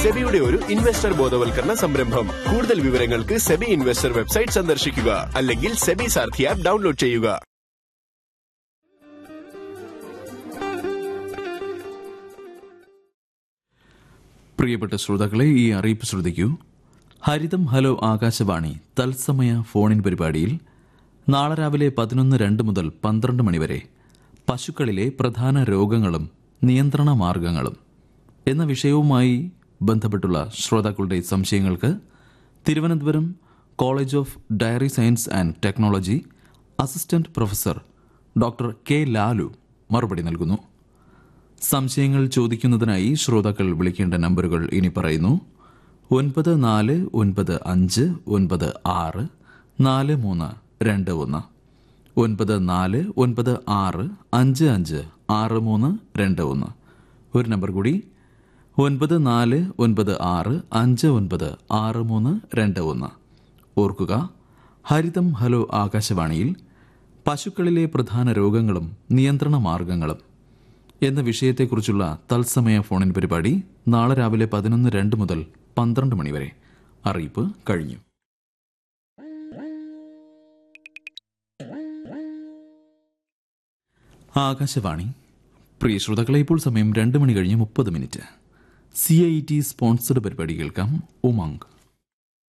സെബിയുടെ ഒരു ഇൻവെസ്റ്റർ ബോധവൽക്കരണ സംരംഭം കൂടുതൽ വിവരങ്ങൾക്ക് സെബി ഇൻവെസ്റ്റർ വെബ്സൈറ്റ് സന്ദർശിക്കുക അല്ലെങ്കിൽ സെബി സാർഥി ആപ്പ് ഡൗൺലോഡ് ചെയ്യുക പ്രിയപ്പെട്ട ശ്രോതാക്കളെ ഈ അറിയിപ്പ് ശ്രദ്ധിക്കൂ ഹരിതം ഹലോ ആകാശവാണി തത്സമയ ഫോണിൻ പരിപാടിയിൽ നാളെ രാവിലെ പതിനൊന്ന് രണ്ട് മുതൽ പന്ത്രണ്ട് മണിവരെ പശുക്കളിലെ പ്രധാന രോഗങ്ങളും നിയന്ത്രണ മാർഗങ്ങളും എന്ന വിഷയവുമായി ബന്ധപ്പെട്ടുള്ള ശ്രോതാക്കളുടെ സംശയങ്ങൾക്ക് Thiruvananthapuram college of dairy science and technology assistant professor doctor K Lalu മറുപടി നൽകുന്നു സംശയങ്ങൾ ചോദിക്കുന്നതിനായി ശ്രോതാക്കൾ വിളിക്കേണ്ട നമ്പറുകൾ ഇനി പറയുന്നു ഒൻപത് നാല് ഒൻപത് അഞ്ച് ഒൻപത് ആറ് നാല് മൂന്ന് രണ്ട് ഒന്ന് ഒൻപത് നാല് ഒൻപത് ആറ് അഞ്ച് അഞ്ച് ആറ് മൂന്ന് രണ്ട് ഒന്ന് ഒരു നമ്പർ കൂടി ഒൻപത് നാല് ഒൻപത് ആറ് അഞ്ച് ഒൻപത് ആറ് മൂന്ന് രണ്ട് ഒന്ന് ഓർക്കുക ഹരിതം ഹലോ ആകാശവാണിയിൽ പശുക്കളിലെ പ്രധാന രോഗങ്ങളും നിയന്ത്രണ മാർഗങ്ങളും എന്ന വിഷയത്തെക്കുറിച്ചുള്ള തത്സമയ ഫോണിൻ പരിപാടി നാളെ രാവിലെ പതിനൊന്ന് രണ്ട് മുതൽ പന്ത്രണ്ട് മണിവരെ അറിയിപ്പ് കഴിഞ്ഞു ആകാശവാണി പ്രിയ ശ്രോതാക്കളെ ഇപ്പോൾ സമയം രണ്ട് മണി കഴിഞ്ഞ് മുപ്പത് minute C I T sponsored പരിപാടി കേൾക്കാം ഉമംഗ്